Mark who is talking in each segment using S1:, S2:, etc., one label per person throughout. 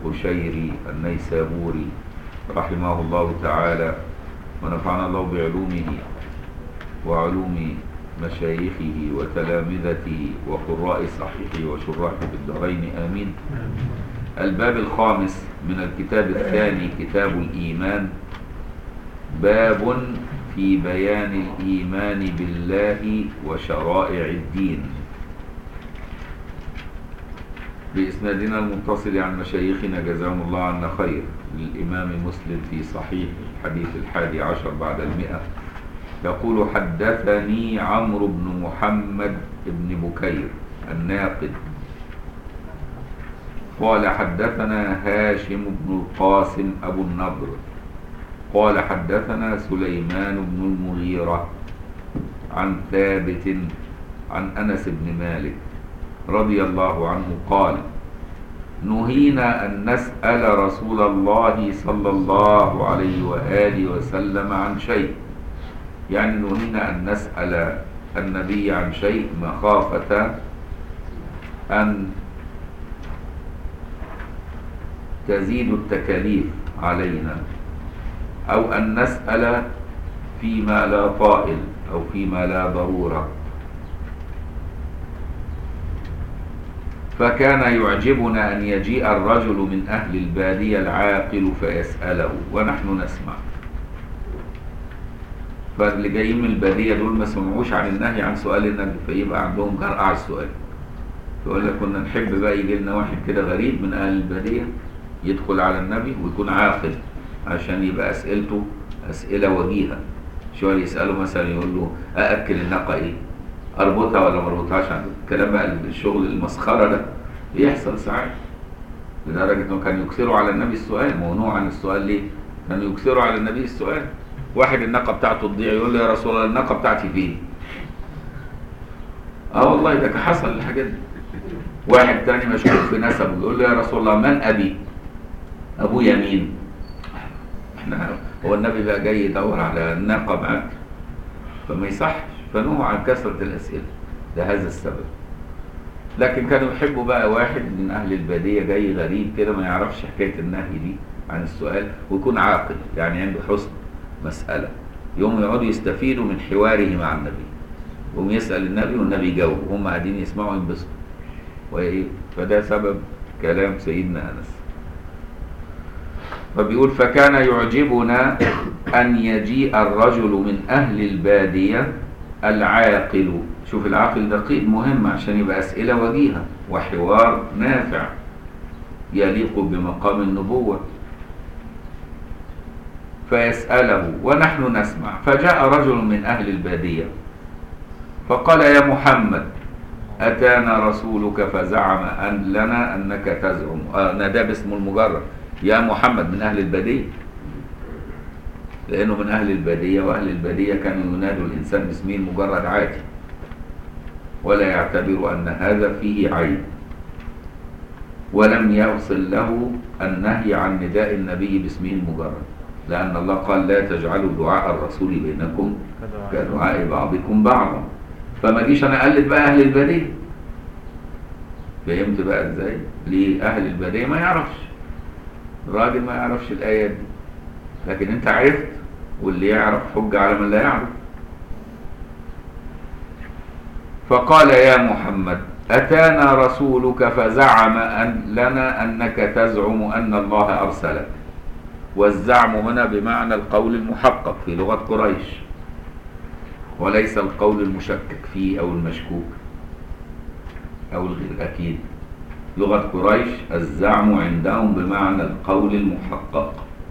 S1: القشيري النيسابوري رحمه الله تعالى ونفعنا الله بعلومه وعلوم مشايخه وتلامذته وقراء صحيحه وشراحه في الدارين آمين الباب الخامس من الكتاب الثاني كتاب الإيمان باب في بيان الإيمان بالله وشرائع الدين بإسنادنا المتصل عن مشايخنا جزاهم الله عنا خير للإمام مسلم في صحيح الحديث الحادي عشر بعد المئة يقول حدثني عمرو بن محمد بن بكير الناقد قال حدثنا هاشم بن القاسم أبو النضر قال حدثنا سليمان بن المغيرة عن ثابت عن أنس بن مالك رضي الله عنه قال نهينا أن نسأل رسول الله صلى الله عليه وآله وسلم عن شيء يعني نهينا أن نسأل النبي عن شيء مخافة أن تزيد التكاليف علينا أو أن نسأل فيما لا طائل أو فيما لا ضرورة فكان يعجبنا أن يجيء الرجل من أهل البادية العاقل فيسأله ونحن نسمع فاللي جايين من البادية دول ما سمعوش عن النهي عن سؤال النبي فيبقى عندهم جرأة على السؤال يقول لك كنا نحب بقى يجي لنا واحد كده غريب من أهل البادية يدخل على النبي ويكون عاقل عشان يبقى أسئلته أسئلة وجيهة شوية يسأله مثلا يقول له أأكل الناقة إيه؟ أربطها ولا ما أربطهاش عنده الكلام بقى الشغل المسخرة ده بيحصل ساعات لدرجة إنه كان يكثروا على النبي السؤال ممنوع عن السؤال ليه؟ كانوا يكثروا على النبي السؤال واحد الناقة بتاعته تضيع يقول له يا رسول الله الناقة بتاعتي فين؟ اه والله ده حصل الحاجات دي واحد تاني مشكوك في نسبه يقول له يا رسول الله من أبي؟ أبويا مين؟ احنا هو النبي بقى جاي يدور على الناقة معاك فما يصحش فنهوا عن كثرة الأسئلة لهذا السبب لكن كانوا يحبوا بقى واحد من أهل البادية جاي غريب كده ما يعرفش حكاية النهي دي عن السؤال ويكون عاقل يعني عنده حسن مسألة يوم يقعدوا يستفيدوا من حواره مع النبي وهم يسأل النبي والنبي يجاوب وهم قاعدين يسمعوا ينبسطوا وإيه فده سبب كلام سيدنا أنس فبيقول فكان يعجبنا أن يجيء الرجل من أهل البادية العاقل شوف العاقل ده قيد مهم عشان يبقى أسئلة وجيهة وحوار نافع يليق بمقام النبوة فيسأله ونحن نسمع فجاء رجل من أهل البادية فقال يا محمد أتانا رسولك فزعم أن لنا أنك تزعم آه نادى باسمه المجرد يا محمد من أهل البادية لأنه من أهل البادية وأهل البادية كانوا ينادوا الإنسان باسمه المجرد عادي ولا يعتبر أن هذا فيه عيب ولم يوصل له النهي عن نداء النبي باسمه المجرد لأن الله قال لا تجعلوا دعاء الرسول بينكم كدعاء بعضكم بعضا فما جيش أنا أقلد بقى أهل البادية فهمت بقى إزاي؟ ليه أهل البادية ما يعرفش الراجل ما يعرفش الآيات دي لكن أنت عرفت واللي يعرف حجة على من لا يعرف فقال يا محمد أتانا رسولك فزعم أن لنا أنك تزعم أن الله أرسلك والزعم هنا بمعنى القول المحقق في لغة قريش وليس القول المشكك فيه أو المشكوك أو الغير أكيد لغة قريش الزعم عندهم بمعنى القول المحقق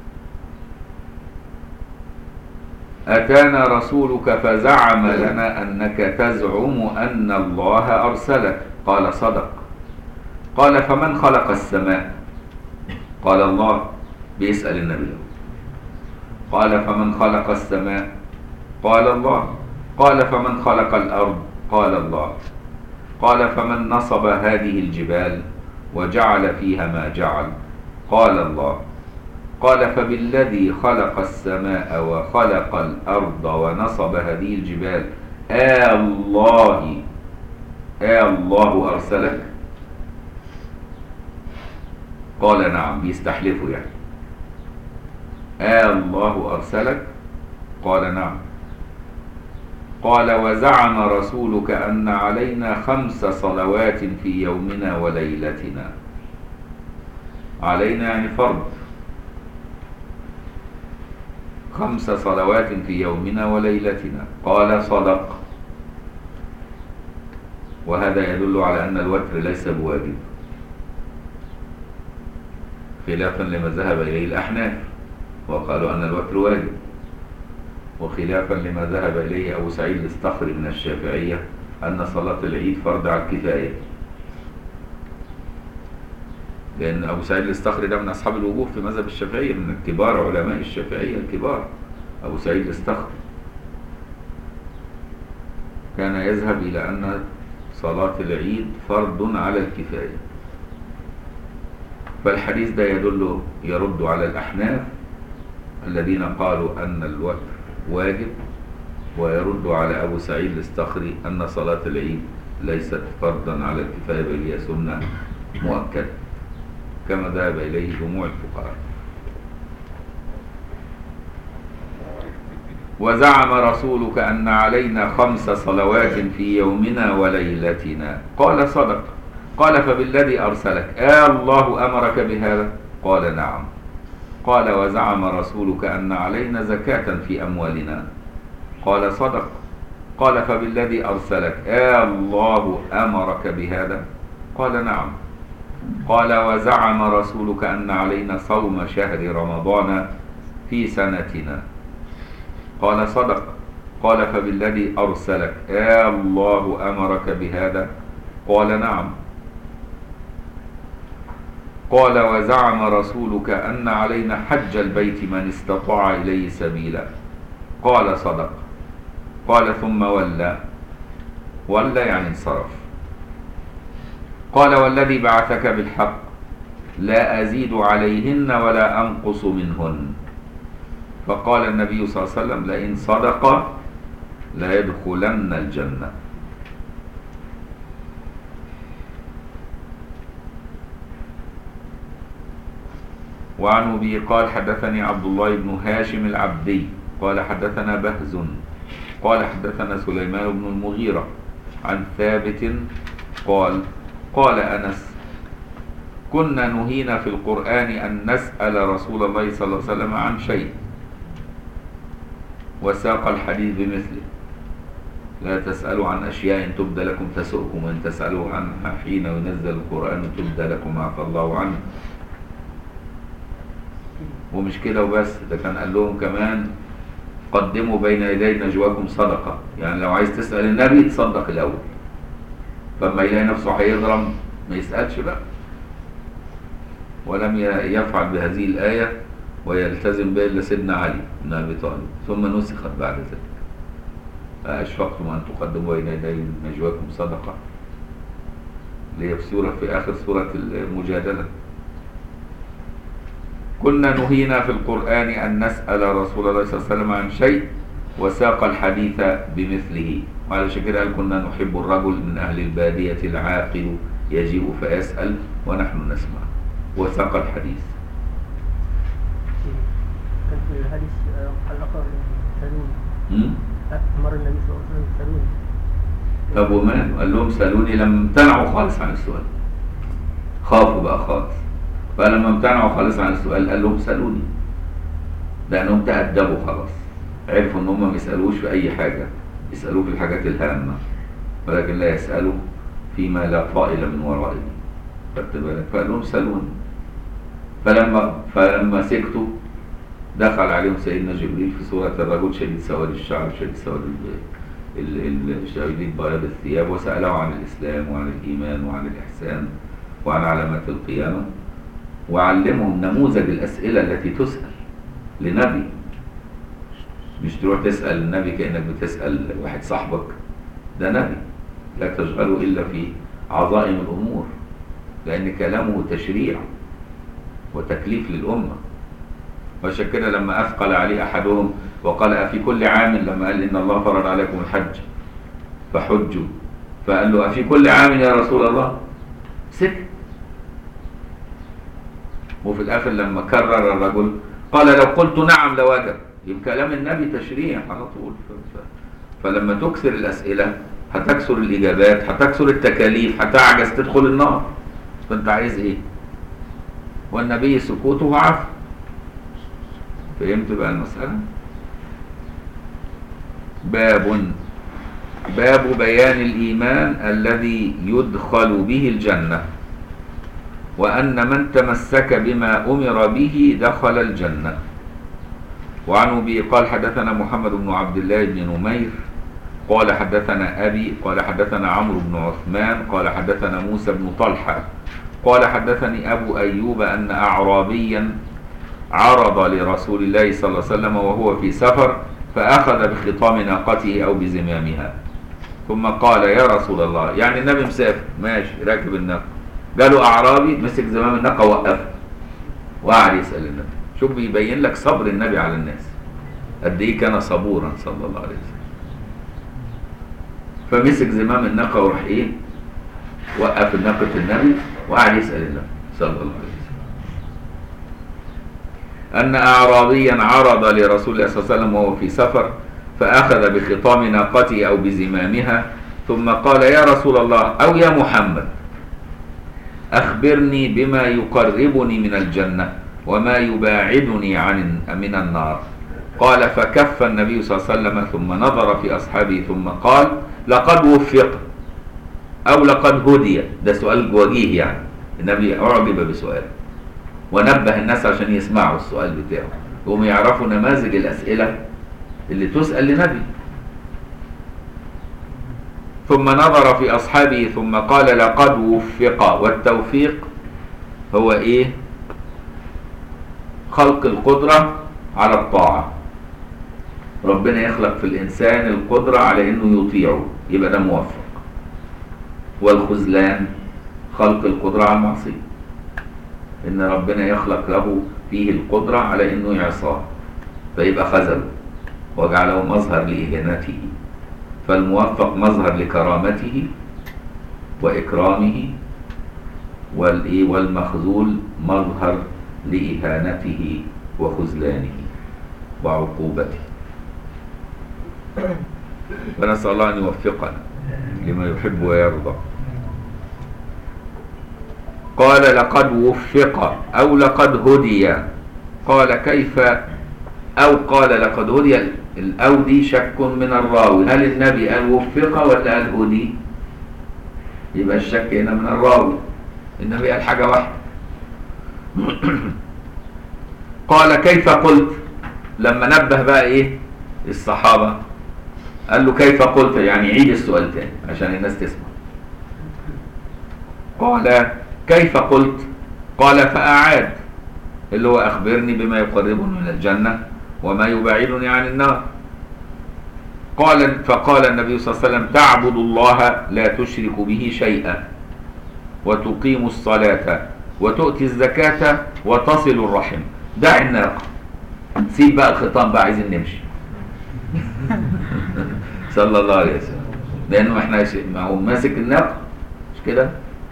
S1: أتانا رسولك فزعم لنا أنك تزعم أن الله أرسلك قال صدق قال فمن خلق السماء قال الله بيسأل النبي قال فمن خلق السماء قال الله قال فمن خلق الأرض قال الله قال فمن نصب هذه الجبال وجعل فيها ما جعل قال الله قال فبالذي خلق السماء وخلق الأرض ونصب هذه الجبال آه الله آه الله أرسلك قال نعم بيستحلفوا يعني آه الله أرسلك قال نعم قال وزعم رسولك أن علينا خمس صلوات في يومنا وليلتنا علينا يعني فرض خمس صلوات في يومنا وليلتنا قال صدق وهذا يدل على أن الوتر ليس بواجب خلافا لما ذهب إليه الأحناف وقالوا أن الوتر واجب وخلافا لما ذهب إليه أبو سعيد الاستخري من الشافعية أن صلاة العيد فرض على الكفاية لأن أبو سعيد الاستخري ده من أصحاب الوجوه في مذهب الشافعية من كبار علماء الشافعية الكبار أبو سعيد الاستخري كان يذهب إلى أن صلاة العيد فرض على الكفاية فالحديث ده يدل يرد على الأحناف الذين قالوا أن الوتر واجب ويرد على أبو سعيد الاستخري أن صلاة العيد ليست فرضا على الكفاية بل هي سنة مؤكدة كما ذهب إليه جموع الفقهاء وزعم رسولك أن علينا خمس صلوات في يومنا وليلتنا قال صدق قال فبالذي أرسلك آه الله أمرك بهذا قال نعم قال وزعم رسولك أن علينا زكاة في أموالنا قال صدق قال فبالذي أرسلك آه الله أمرك بهذا قال نعم قال وزعم رسولك أن علينا صوم شهر رمضان في سنتنا قال صدق قال فبالذي أرسلك آه الله أمرك بهذا قال نعم قال وزعم رسولك أن علينا حج البيت من استطاع إليه سبيلا قال صدق قال ثم ولى ولى يعني انصرف قال والذي بعثك بالحق لا أزيد عليهن ولا أنقص منهن فقال النبي صلى الله عليه وسلم لئن صدق لا يدخلن الجنة وعن أبي قال حدثني عبد الله بن هاشم العبدي قال حدثنا بهز قال حدثنا سليمان بن المغيرة عن ثابت قال قال أنس كنا نهينا في القرآن أن نسأل رسول الله صلى الله عليه وسلم عن شيء وساق الحديث بمثله لا تسألوا عن أشياء تبدى لكم تسؤكم وإن تسألوا عنها حين ينزل القرآن تبدى لكم عفى الله عنه ومش كده وبس ده كان قال لهم كمان قدموا بين يدي نجواكم صدقة يعني لو عايز تسأل النبي تصدق الأول فما يلاقي نفسه هيضرم ما يسألش بقى ولم يفعل بهذه الآية ويلتزم بها إلا سيدنا علي بن أبي طالب ثم نسخت بعد ذلك أشفقتم أن تقدموا بين يدي نجواكم صدقة اللي هي في سورة في آخر سورة المجادلة كنا نهينا في القرآن أن نسأل رسول الله صلى الله عليه وسلم عن شيء وساق الحديث بمثله وعلى كده قال كنا نحب الرجل من أهل البادية العاقل يجيء فيسأل ونحن نسمع وساق الحديث
S2: كان في الحديث حلقة سالوني
S1: م?
S2: أمر النبي صلى الله عليه وسلم سالوني
S1: طب وماله قال لهم سألوني لما امتنعوا خالص عن السؤال خافوا بقى خالص فلما امتنعوا خالص عن السؤال قال لهم سألوني لأنهم تأدبوا خلاص عرفوا إن هم ما يسألوش في أي حاجة يسألوه في الحاجات الهامة ولكن لا يسألوا فيما لا طائل من ورائه خدت بالك فقال لهم سألوني فلما فلما سكتوا دخل عليهم سيدنا جبريل في سورة الرجل شديد سواد الشعر شديد سواد ال- ال- ال- شديد بياض الثياب وسأله عن الإسلام وعن الإيمان وعن الإحسان وعن علامات القيامة وعلمهم نموذج الأسئلة التي تسأل لنبي مش تروح تسأل النبي كأنك بتسأل واحد صاحبك ده نبي لا تشغله إلا في عظائم الأمور لأن كلامه تشريع وتكليف للأمة وعشان كده لما أثقل عليه أحدهم وقال أفي كل عام لما قال إن الله فرض عليكم الحج فحجوا فقال له أفي كل عام يا رسول الله سكت وفي الاخر لما كرر الرجل قال لو قلت نعم لوجب يبقى كلام النبي تشريع على طول ف- ف- فلما تكثر الاسئله هتكثر الاجابات هتكثر التكاليف هتعجز تدخل النار فانت عايز ايه والنبي سكوته عفو فهمت بقى المساله باب باب بيان الايمان الذي يدخل به الجنه وأن من تمسك بما أمر به دخل الجنة وعن أبي قال حدثنا محمد بن عبد الله بن نمير قال حدثنا أبي قال حدثنا عمرو بن عثمان قال حدثنا موسى بن طلحة قال حدثني أبو أيوب أن أعرابيا عرض لرسول الله صلى الله عليه وسلم وهو في سفر فأخذ بخطام ناقته أو بزمامها ثم قال يا رسول الله يعني النبي مسافر ماشي راكب الناقة جاله أعرابي مسك زمام الناقة وقفها وقعد يسأل النبي شوف بيبين لك صبر النبي على الناس قد إيه كان صبورا صلى الله عليه وسلم فمسك زمام الناقة وراح إيه وقف ناقة النبي وقعد يسأل النبي صلى الله عليه وسلم أن أعرابيا عرض لرسول الله صلى الله عليه وسلم وهو في سفر فأخذ بخطام ناقته أو بزمامها ثم قال يا رسول الله أو يا محمد أخبرني بما يقربني من الجنة وما يباعدني عن من النار قال فكف النبي صلى الله عليه وسلم ثم نظر في أصحابه ثم قال لقد وفق أو لقد هدي ده سؤال وجيه يعني النبي أعجب بسؤاله ونبه الناس عشان يسمعوا السؤال بتاعه وهم يعرفوا نماذج الأسئلة اللي تسأل لنبي ثم نظر في أصحابه ثم قال لقد وفق والتوفيق هو إيه خلق القدرة على الطاعة ربنا يخلق في الإنسان القدرة على إنه يطيعه يبقى ده موفق والخذلان خلق القدرة على المعصية إن ربنا يخلق له فيه القدرة على إنه يعصاه فيبقى خذله وجعله مظهر لإهانته فالموفق مظهر لكرامته وإكرامه والإيه والمخذول مظهر لإهانته وخذلانه وعقوبته فنسأل الله أن يوفقنا لما يحب ويرضى قال لقد وفق أو لقد هدي قال كيف أو قال لقد هدي الأو دي شك من الراوي هل النبي قال وفق ولا قال هدي يبقى الشك هنا من الراوي النبي قال حاجة واحدة قال كيف قلت لما نبه بقى ايه الصحابة قال له كيف قلت يعني عيد السؤال تاني عشان الناس تسمع قال كيف قلت قال فأعاد اللي هو أخبرني بما يقربني من الجنة وما يبعدني عن النار قال فقال النبي صلى الله عليه وسلم تعبد الله لا تشرك به شيئا وتقيم الصلاة وتؤتي الزكاة وتصل الرحم دع الناقة سيب بقى الخطام بقى عايزين نمشي صلى الله عليه وسلم لانه احنا ش- ما هو ماسك الناقة مش كده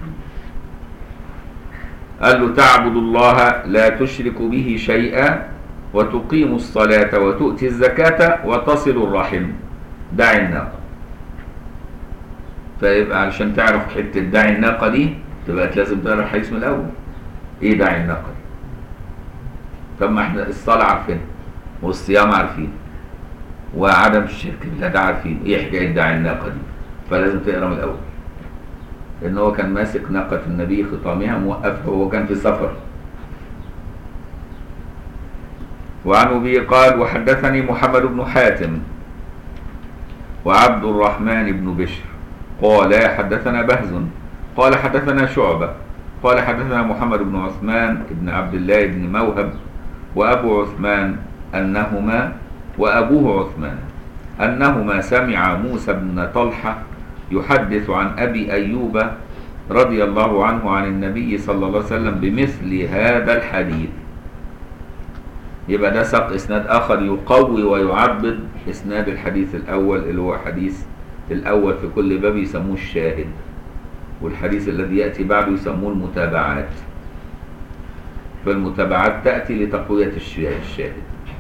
S1: قال له تعبد الله لا تشرك به شيئا وتقيم الصلاة وتؤتي الزكاة وتصل الرحم دع الناقة فيبقى علشان تعرف حتة دع الناقة دي تبقى لازم تعرف الحديث من الأول إيه دع الناقة دي طب ما احنا الصلاة عارفين والصيام عارفين وعدم الشرك بالله ده عارفين ايه حكاية دع الناقة دي فلازم تقرا من الأول لأن هو كان ماسك ناقة النبي خطامها موقفها وهو كان في سفر وعن أبي قال وحدثني محمد بن حاتم وعبد الرحمن بن بشر قال حدثنا بهز قال حدثنا شعبة قال حدثنا محمد بن عثمان بن عبد الله بن موهب وأبو عثمان أنهما وأبوه عثمان أنهما سمع موسى بن طلحة يحدث عن أبي أيوب رضي الله عنه عن النبي صلى الله عليه وسلم بمثل هذا الحديث يبقى ده ساق اسناد اخر يقوي ويعبد اسناد الحديث الاول اللي هو حديث الاول في كل باب يسموه الشاهد والحديث الذي ياتي بعده يسموه المتابعات فالمتابعات تأتي لتقوية الش- الشاهد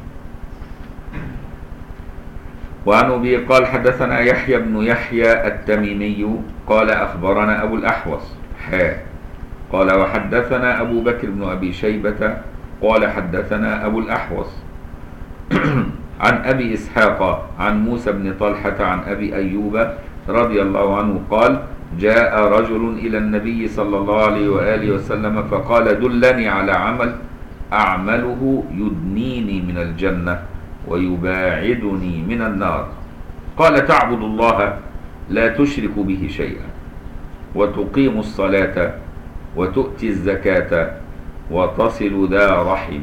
S1: وعن أبي قال حدثنا يحيى بن يحيى التميمي قال أخبرنا أبو الأحوص حاء قال وحدثنا أبو بكر بن أبي شيبة قال حدثنا أبو الأحوص عن أبي إسحاق عن موسى بن طلحة عن أبي أيوب رضي الله عنه قال جاء رجل إلى النبي صلى الله عليه وآله وسلم فقال دلني على عمل أعمله يدنيني من الجنة ويباعدني من النار قال تعبد الله لا تشرك به شيئا وتقيم الصلاة وتؤتي الزكاة وتصل ذا رحم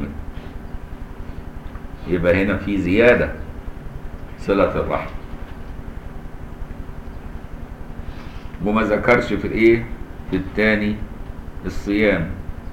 S1: يبقى هنا في زيادة صلة الرحم وما ذكرش في الايه في الثاني الصيام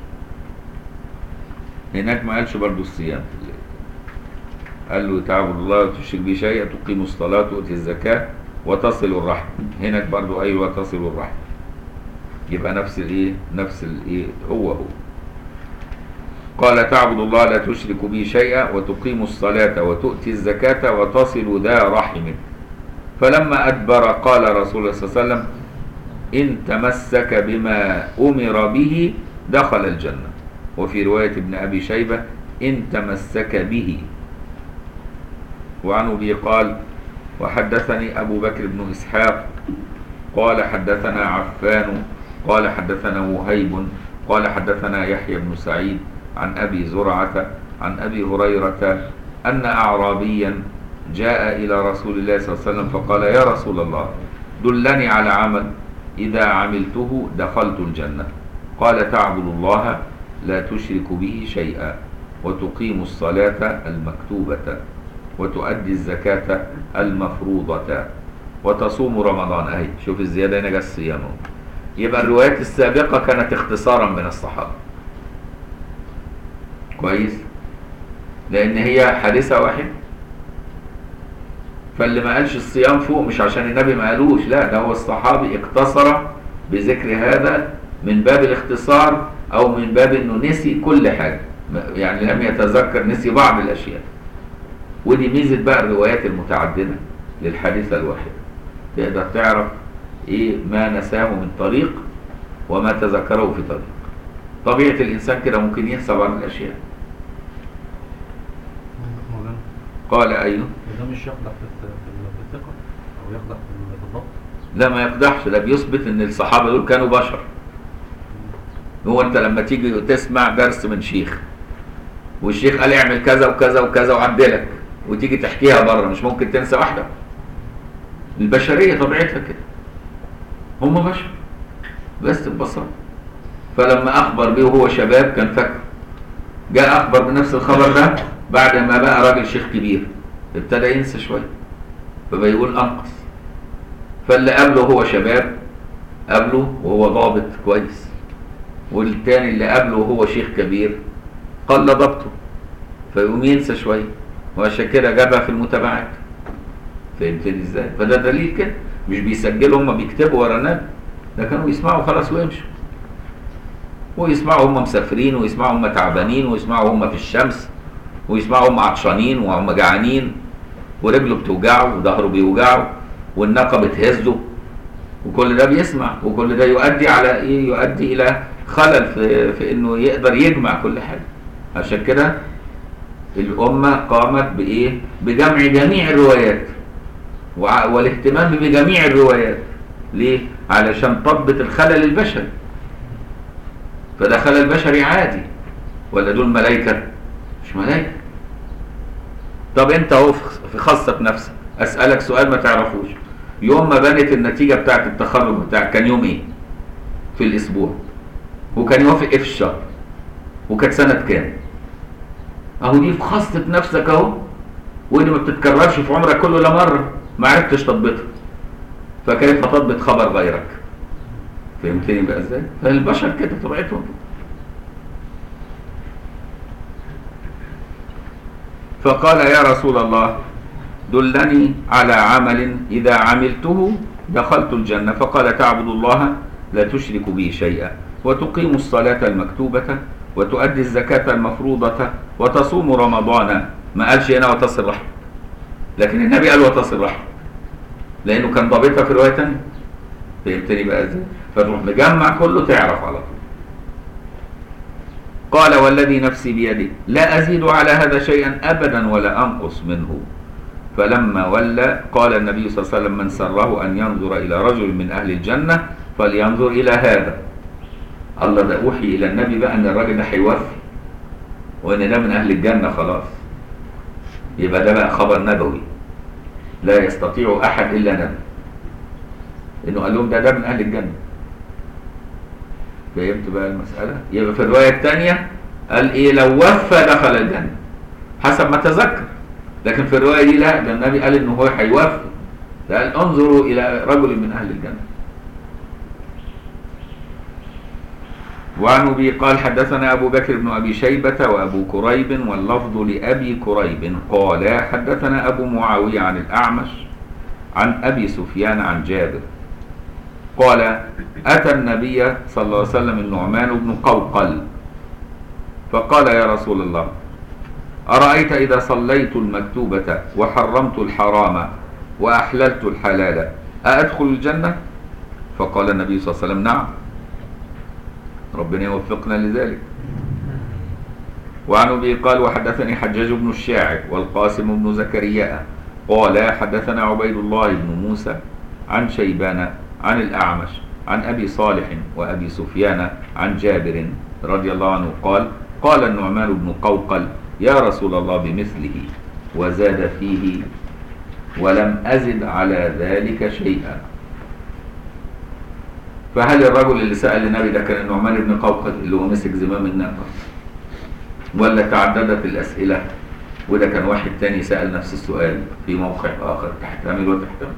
S1: هناك ما قالش برضو الصيام قال له تعبد الله وتشرك به شيئا تقيم الصلاة وتؤتي الزكاة وتصل الرحم هناك برضو ايوه تصل الرحم يبقى نفس الايه نفس الايه هو هو قال تعبد الله لا تشرك به شيئا وتقيم الصلاة وتؤتي الزكاة وتصل ذا رحم فلما أدبر قال رسول الله صلى الله عليه وسلم إن تمسك بما أمر به دخل الجنة وفي رواية ابن أبي شيبة إن تمسك به وعن أبي قال وحدثني أبو بكر بن إسحاق قال حدثنا عفان قال حدثنا وهيب قال حدثنا يحيى بن سعيد عن أبي زرعة عن أبي هريرة أن أعرابيا جاء إلى رسول الله صلى الله عليه وسلم فقال يا رسول الله دلني على عمل إذا عملته دخلت الجنة قال تعبد الله لا تشرك به شيئا وتقيم الصلاة المكتوبة وتؤدي الزكاة المفروضة وتصوم رمضان أهي شوف الزيادة هنا جاء الصيام أهو. يبقى الروايات السابقة كانت اختصارا من الصحابة كويس لأن هي حادثة واحدة فاللي ما قالش الصيام فوق مش عشان النبي ما قالوش لا ده هو الصحابي اقتصر بذكر هذا من باب الاختصار او من باب انه نسي كل حاجه يعني لم يتذكر نسي بعض الاشياء ودي ميزه بقى الروايات المتعدده للحادثه الواحده تقدر تعرف ايه ما نساه من طريق وما تذكره في طريق طبيعه الانسان كده ممكن ينسى بعض الاشياء
S3: مولانا
S1: قال ايوه
S3: ده مش يخضع في الت- في ال- في الثقة أو يخضع في ال- في الضبط
S1: لا ما يقدحش ده بيثبت ان الصحابه دول كانوا بشر هو انت لما تيجي تسمع درس من شيخ والشيخ قال اعمل كذا وكذا وكذا وعدلك وتيجي تحكيها بره مش ممكن تنسى واحده البشريه طبيعتها كده هم بشر بس ببساطه فلما اخبر بيه وهو شباب كان فاكر جاء اخبر بنفس الخبر ده بعد ما بقى راجل شيخ كبير ابتدى ينسى شويه فبقى يقول انقص فاللي قبله هو شباب قبله وهو ضابط كويس والتاني اللي قبله وهو شيخ كبير قل ضبطه فيقوم ينسى شويه وعشان كده جابها في المتابعات فهمتني ازاي؟ فده دليل كده مش بيسجلوا هم بيكتبوا ورا النبي ده كانوا يسمعوا خلاص ويمشوا ويسمعوا هم مسافرين ويسمعوا هم تعبانين ويسمعوا هم في الشمس ويسمعوا هم عطشانين وهم جعانين ورجله بتوجعه وظهره بيوجعه والناقه بتهزه وكل ده بيسمع وكل ده يؤدي على ايه يؤدي الى خلل في, في انه يقدر يجمع كل حاجه عشان كده الامه قامت بايه بجمع جميع الروايات وع- والاهتمام بجميع الروايات ليه علشان تضبط الخلل البشري فده خلل بشري عادي ولا دول ملائكه مش ملائكه طب انت اهو في في خاصه بنفسك اسالك سؤال ما تعرفوش يوم ما بنت النتيجه بتاعت التخرج بتاعك كان يوم ايه في الاسبوع وكان يوافق ايه في الشهر وكانت سنه كام اهو دي في خاصه نفسك اهو ودي ما بتتكررش في عمرك كله لا مره ما عرفتش تضبطها فكيف تضبط خبر غيرك فهمتني بقى ازاي فالبشر كده طبيعتهم كده فقال يا رسول الله دلني على عمل إذا عملته دخلت الجنة فقال تعبد الله لا تشرك به شيئا وتقيم الصلاة المكتوبة وتؤدي الزكاة المفروضة وتصوم رمضان ما قالش هنا وتصل رحم لكن النبي قال وتصل رحم لأنه كان ضابطها في رواية تانية فهمتني بقى ازاي؟ فتروح مجمع كله تعرف على طول قال والذي نفسي بيده لا أزيد على هذا شيئا أبدا ولا أنقص منه فلما ولى قال النبي صلى الله عليه وسلم من سره أن ينظر إلى رجل من أهل الجنة فلينظر إلى هذا الله ده أوحي إلى النبي بقى أن الراجل ده هيوفي وأن ده من أهل الجنة خلاص يبقى ده بقى خبر نبوي لا يستطيع أحد إلا نبي إنه قال لهم ده ده من أهل الجنة فهمت بقى المسألة يبقى في الرواية الثانية قال إيه لو وفى دخل الجنة حسب ما تذكر لكن في الرواية دي لا ده النبي قال إنه هو هيوفي ده قال انظروا إلى رجل من أهل الجنة وعن أبي قال حدثنا أبو بكر بن أبي شيبة وأبو كريب واللفظ لأبي كريب قال حدثنا أبو معاوية عن الأعمش عن أبي سفيان عن جابر قال أتى النبي صلى الله عليه وسلم النعمان بن قوقل فقال يا رسول الله أرأيت إذا صليت المكتوبة وحرمت الحرام وأحللت الحلال أأدخل الجنة؟ فقال النبي صلى الله عليه وسلم نعم ربنا يوفقنا لذلك وعن ابي قال وحدثني حجاج بن الشاعر والقاسم بن زكريا قال حدثنا عبيد الله بن موسى عن شيبان عن الاعمش عن ابي صالح وابي سفيان عن جابر رضي الله عنه قال قال النعمان بن قوقل يا رسول الله بمثله وزاد فيه ولم ازد على ذلك شيئا فهل الرجل اللي سأل النبي ده كان النعمان بن قوقل اللي هو مسك زمام الناقة ولا تعددت الأسئلة وده كان واحد تاني سأل نفس السؤال في موقع آخر تحتمل وتحتمل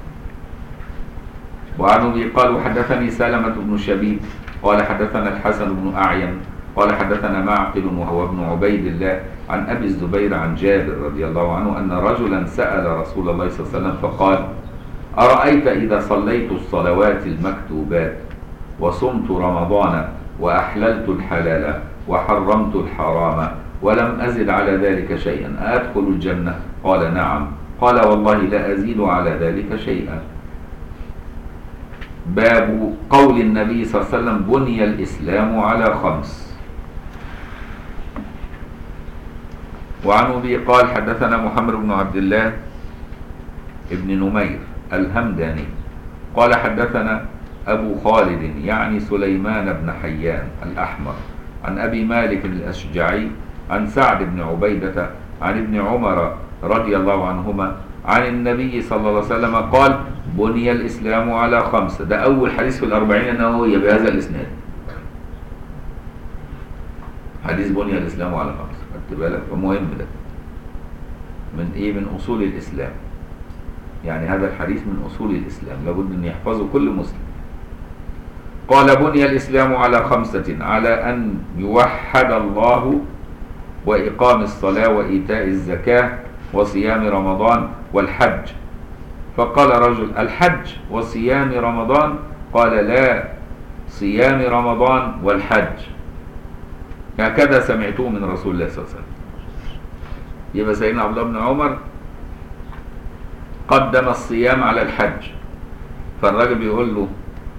S1: وعن أبي قال وحدثني سلمة بن شبيب قال حدثنا الحسن بن أعين قال حدثنا معقل وهو ابن عبيد الله عن أبي الزبير عن جابر رضي الله عنه أن رجلا سأل رسول الله صلى الله عليه وسلم فقال أرأيت إذا صليت الصلوات المكتوبات وصمت رمضان وأحللت الحلال وحرمت الحرام ولم أزد على ذلك شيئا أدخل الجنة قال نعم قال والله لا أزيد على ذلك شيئا باب قول النبي صلى الله عليه وسلم بني الإسلام على خمس وعن أبي قال حدثنا محمد بن عبد الله ابن نمير الهمداني قال حدثنا أبو خالد يعني سليمان بن حيان الأحمر عن أبي مالك الأشجعي عن سعد بن عبيدة عن ابن عمر رضي الله عنهما عن النبي صلى الله عليه وسلم قال بني الإسلام على خمسة ده أول حديث في الأربعين النووية بهذا الإسناد حديث بني الإسلام على خمسة خدت بالك ومهم ده من إيه من أصول الإسلام يعني هذا الحديث من أصول الإسلام لابد أن يحفظه كل مسلم قال بني الإسلام على خمسة على أن يوحد الله وإقام الصلاة وإيتاء الزكاة وصيام رمضان والحج فقال رجل الحج وصيام رمضان قال لا صيام رمضان والحج هكذا سمعته من رسول الله صلى الله عليه وسلم يبقى سيدنا عبد الله بن عمر قدم الصيام على الحج فالراجل بيقول له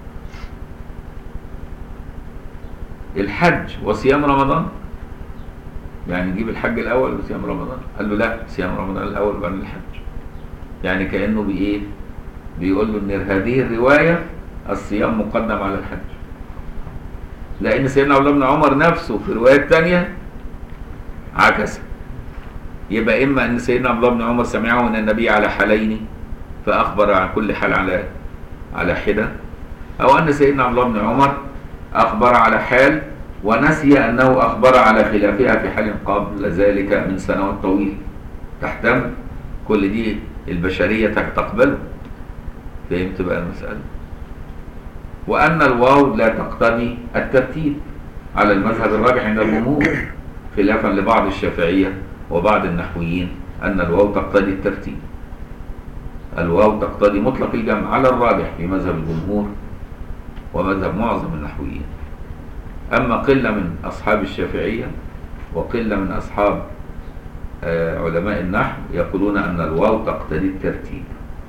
S1: الحج وصيام رمضان يعني نجيب الحج الاول وصيام رمضان قال له لا صيام رمضان الاول وبعدين الحج يعني كانه بايه بيقول له ان هذه الروايه الصيام مقدم على الحج لان سيدنا عبد الله بن عمر نفسه في روايات ثانيه عكس يبقى اما ان سيدنا عبد الله بن عمر سمعه من النبي على حالين فاخبر عن كل حال على على حده او ان سيدنا عبد الله بن عمر اخبر على حال ونسي انه اخبر على خلافها في حال قبل ذلك من سنوات طويله تحتمل كل دي البشريه تقبله فهمت بقى المساله وان الواو لا تقتضي الترتيب على المذهب الراجح عند الجمهور خلافا لبعض الشافعيه وبعض النحويين أن الواو تقتضي الترتيب الواو تقتضي مطلق الجمع على الراجح في مذهب الجمهور ومذهب معظم النحويين أما قلة من أصحاب الشافعية وقلة من أصحاب آه، علماء النحو يقولون أن الواو تقتضي الترتيب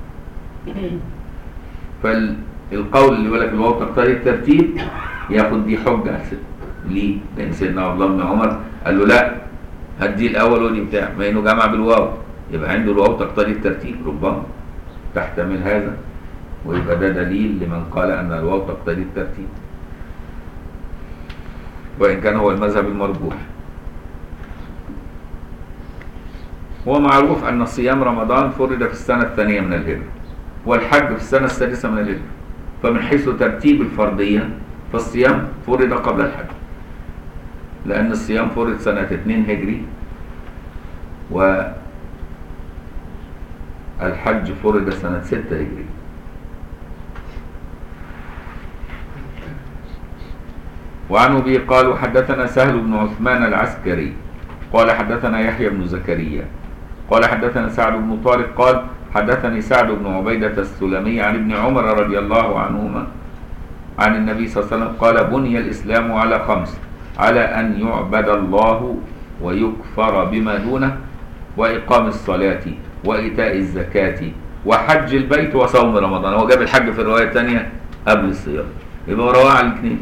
S1: فالقول اللي يقول لك الواو تقتضي الترتيب ياخد دي حجة ليه؟ لأن سيدنا عبد الله بن عمر قال له لا هدي الأول ودي بتاع ما إنه جمع بالواو يبقى عنده الواو تقتضي الترتيب ربما تحتمل هذا ويبقى ده دليل لمن قال أن الواو تقتضي الترتيب وإن كان هو المذهب المرجوح هو معروف أن صيام رمضان فرض في السنة الثانية من الهجرة والحج في السنة السادسة من الهجرة فمن حيث ترتيب الفرضية فالصيام فرض قبل الحج لأن الصيام فرض سنة 2 هجري والحج فرض سنة 6 هجري وعن أبي قالوا حدثنا سهل بن عثمان العسكري قال حدثنا يحيى بن زكريا قال حدثنا سعد بن طارق قال حدثني سعد بن عبيدة السلمي عن ابن عمر رضي الله عنهما عن النبي صلى الله عليه وسلم قال بني الإسلام على خمس على أن يعبد الله ويكفر بما دونه وإقام الصلاة وإيتاء الزكاة وحج البيت وصوم رمضان هو جاب الحج في الرواية الثانية قبل الصيام يبقى هو رواه على الاثنين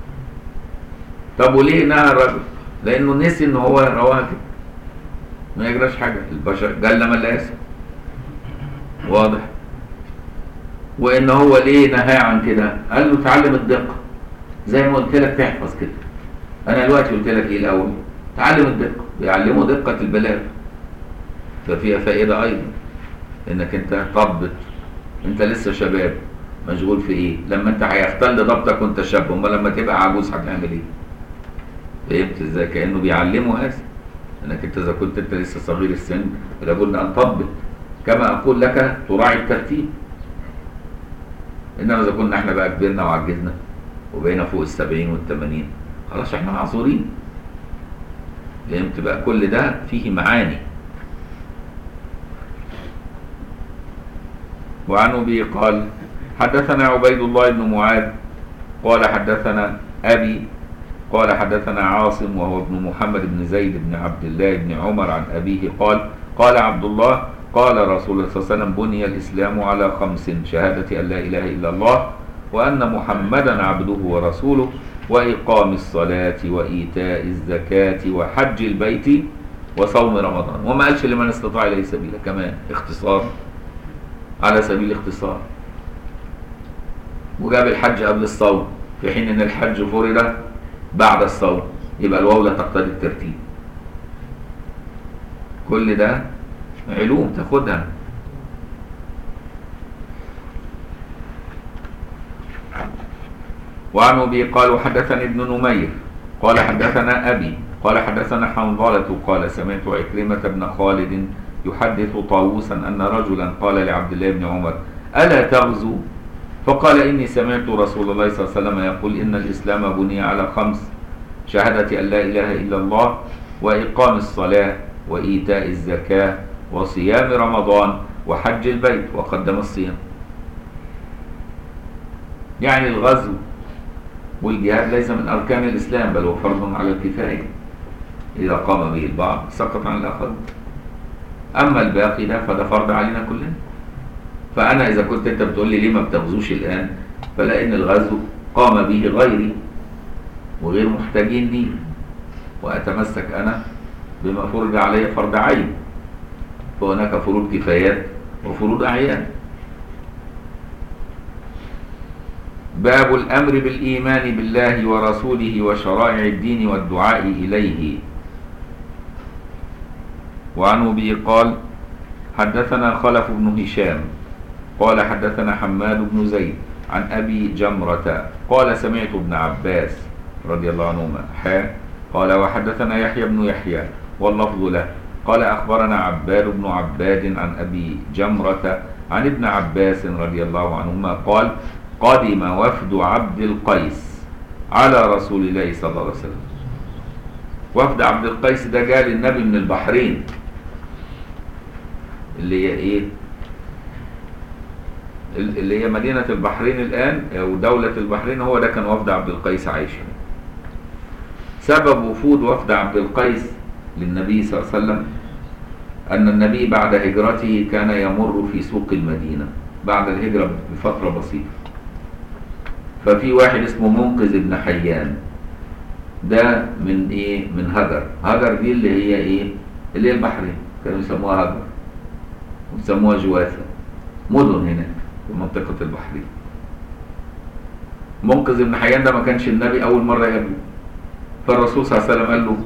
S1: طب وليه نهى الرجل؟ لأنه نسي إن هو رواها كده ما يجراش حاجة البشر جل من لا يسأل واضح وإن هو ليه نهى عن كده؟ قال له تعلم الدقة زي ما قلت لك تحفظ كده أنا دلوقتي قلت لك إيه الأول؟ تعلم الدقة بيعلموا دقة البلاغ ففيها فائدة أيضا إنك أنت تضبط أنت لسه شباب مشغول في إيه؟ لما أنت هيختل ضبطك وأنت شاب أمال لما تبقى عجوز هتعمل إيه؟ فهمت ازاي كانه بيعلمه هذا انك انت اذا كنت انت لسه صغير السن لابد ان تضبط كما اقول لك تراعي الترتيب انما اذا كنا احنا بقى كبرنا وعجزنا وبقينا فوق السبعين والثمانين خلاص احنا معذورين فهمت بقى كل ده فيه معاني وعن ابي قال حدثنا عبيد الله بن معاذ قال حدثنا ابي قال حدثنا عاصم وهو ابن محمد بن زيد بن عبد الله بن عمر عن أبيه قال قال عبد الله قال رسول الله صلى الله عليه وسلم بني الإسلام على خمس شهادة أن لا إله إلا الله وأن محمدا عبده ورسوله وإقام الصلاة وإيتاء الزكاة وحج البيت وصوم رمضان وما قالش لمن استطاع إليه سبيلا كمان اختصار على سبيل الاختصار وجاب الحج قبل الصوم في حين ان الحج فرض بعد الصوم يبقى الواو لا تقتضي الترتيب كل ده علوم تاخدها وعن ابي قال حدثني ابن نمير قال حدثنا ابي قال حدثنا حنظلة قال سمعت عكرمة بن خالد يحدث طاووسا ان رجلا قال لعبد الله بن عمر الا تغزو فقال إني سمعت رسول الله صلى الله عليه وسلم يقول إن الإسلام بني على خمس شهادة أن لا إله إلا الله وإقام الصلاة وإيتاء الزكاة وصيام رمضان وحج البيت وقدم الصيام يعني الغزو والجهاد ليس من أركان الإسلام بل هو فرض على الكفاية إذا قام به البعض سقط عن الآخر أما الباقي ده فده فرض علينا كلنا فأنا إذا كنت أنت بتقول لي ليه ما بتغزوش الآن فلأن الغزو قام به غيري وغير محتاجين ليه وأتمسك أنا بما فرض علي فرض عين فهناك فروض كفايات وفروض أعيان باب الأمر بالإيمان بالله ورسوله وشرائع الدين والدعاء إليه وعن أبي قال حدثنا خلف بن هشام قال حدثنا حماد بن زيد عن أبي جمرة قال سمعت ابن عباس رضي الله عنهما حا قال وحدثنا يحيى بن يحيى واللفظ له قال أخبرنا عباد بن عباد عن أبي جمرة عن ابن عباس رضي الله عنهما قال قدم وفد عبد القيس على رسول الله صلى الله عليه وسلم وفد عبد القيس ده جاء للنبي من البحرين اللي هي ايه اللي هي مدينة البحرين الآن أو دولة البحرين هو ده كان وفد عبد القيس عايش سبب وفود وفد عبد القيس للنبي صلى الله عليه وسلم أن النبي بعد هجرته كان يمر في سوق المدينة بعد الهجرة بفترة بسيطة ففي واحد اسمه منقذ بن حيان ده من ايه من هجر هجر دي اللي هي ايه اللي هي البحرين كانوا يسموها هجر ويسموها جوافة مدن هناك في منطقة البحرين منقذ بن حيان ده ما كانش النبي أول مرة يقابله فالرسول صلى الله عليه وسلم قال له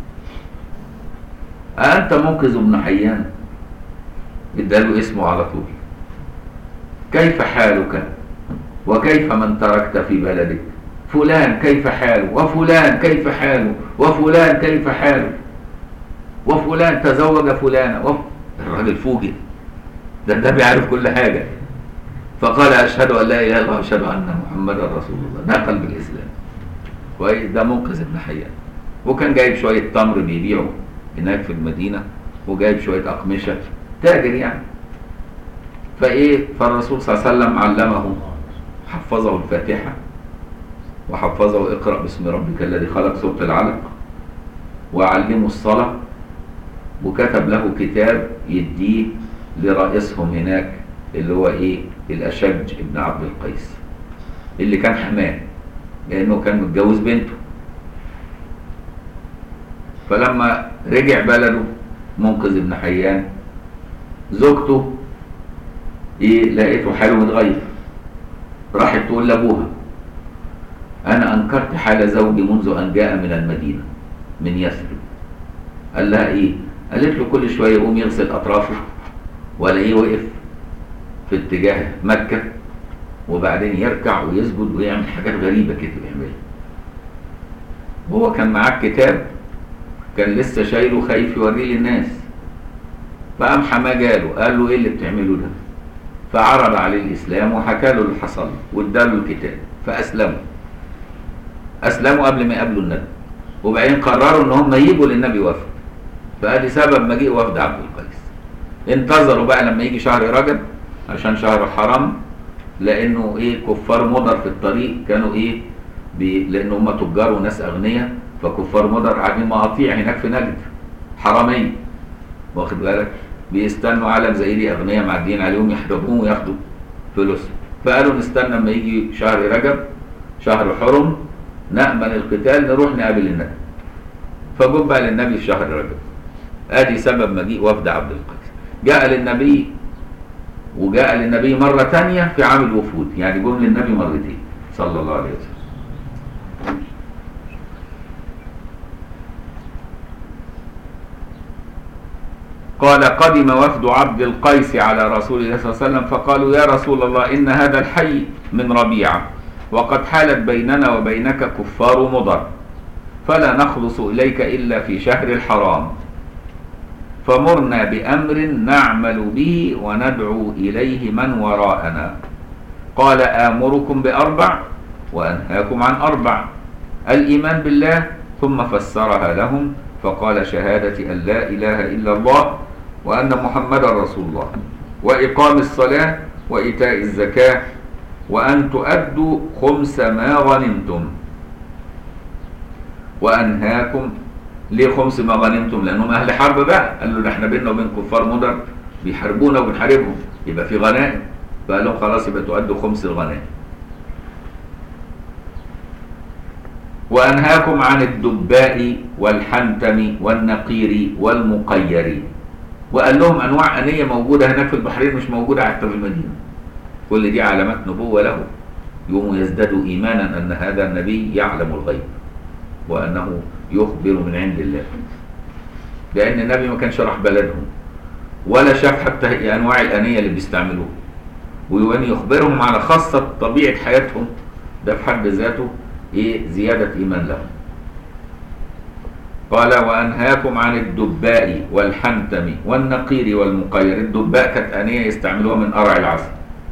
S1: أنت منقذ ابن حيان اداله اسمه على طول كيف حالك وكيف من تركت في بلدك فلان كيف حاله وفلان كيف حاله وفلان كيف حاله وفلان تزوج فلانة وف... الراجل فوجئ ده النبي عارف كل حاجة فقال أشهد أن لا إله إلا الله وأشهد أن محمدا رسول الله دخل بالإسلام كويس ده منقذ ابن حيان وكان جايب شوية تمر بيبيعه هناك في المدينة وجايب شوية أقمشة تاجر يعني فإيه فالرسول صلى الله عليه وسلم علمه حفظه الفاتحة وحفظه اقرأ باسم ربك الذي خلق سورة العلق وعلمه الصلاة وكتب له كتاب يديه لرئيسهم هناك اللي هو ايه الأشج ابن عبد القيس اللي كان حماه لأنه كان متجوز بنته فلما رجع بلده منقذ ابن حيان زوجته ايه لقيته حاله متغير راحت تقول لابوها انا انكرت حال زوجي منذ ان جاء من المدينه من يثرب قال لها ايه قالت له كل شويه يقوم يغسل اطرافه والاقيه وقف في اتجاه مكه وبعدين يركع ويسجد ويعمل حاجات غريبه كده بيعملها وهو كان معاه كتاب كان لسه شايله خايف يوريه للناس فقام حماه جاله قال له ايه اللي بتعمله ده فعرض عليه الاسلام وحكى له اللي حصل واداله الكتاب فاسلموا اسلموا قبل ما يقابلوا النبي وبعدين قرروا ان هم يجوا للنبي وفد فادي سبب مجيء وفد عبد القيس انتظروا بقى لما يجي شهر رجب عشان شهر حرام لانه ايه كفار مضر في الطريق كانوا ايه بي لان هم تجار وناس اغنياء فكفار مضر قاعدين مقاطيع هناك في نجد حراميه واخد بالك بيستنوا عالم زي دي اغنياء معديين عليهم يحرقوهم وياخدوا فلوسهم فقالوا نستنى لما يجي شهر رجب شهر حرم نأمن القتال نروح نقابل النبي فجم بقى للنبي في شهر رجب ادي سبب مجيء وفد عبد القيس جاء للنبي وجاء للنبي مرة تانية في عام الوفود يعني جم للنبي مرتين صلى الله عليه وسلم قال قدم وفد عبد القيس على رسول الله صلى الله عليه وسلم فقالوا يا رسول الله إن هذا الحي من ربيعة وقد حالت بيننا وبينك كفار مضر فلا نخلص إليك إلا في شهر الحرام فمرنا بأمر نعمل به وندعو إليه من وراءنا قال آمركم بأربع وأنهاكم عن أربع الإيمان بالله ثم فسرها لهم فقال شهادة أن لا إله إلا الله وأن محمد رسول الله وإقام الصلاة وإيتاء الزكاة وأن تؤدوا خمس ما غنمتم وأنهاكم ليه خمس ما غنمتم لأنهم أهل حرب بقى قال له ده احنا بيننا وبين كفار مضر بيحاربونا وبنحاربهم يبقى في غنائم فقال لهم خلاص يبقى تؤدوا خمس الغنائم وأنهاكم عن الدباء والحنتم والنقير والمقير وقال لهم أنواع أنية موجودة هناك في البحرين مش موجودة حتى في المدينة كل دي علامات نبوة له يوم يزدادوا إيمانا أن هذا النبي يعلم الغيب وأنه يخبر من عند الله لأن النبي ما كانش راح بلدهم ولا شاف حتى أنواع الأنية اللي بيستعملوها وأن يخبرهم على خاصة طبيعة حياتهم ده في حد ذاته إيه زيادة إيمان لهم قال وأنهاكم عن الدباء والحنتم والنقير والمقير الدباء كانت أنية يستعملوها من قرع العسل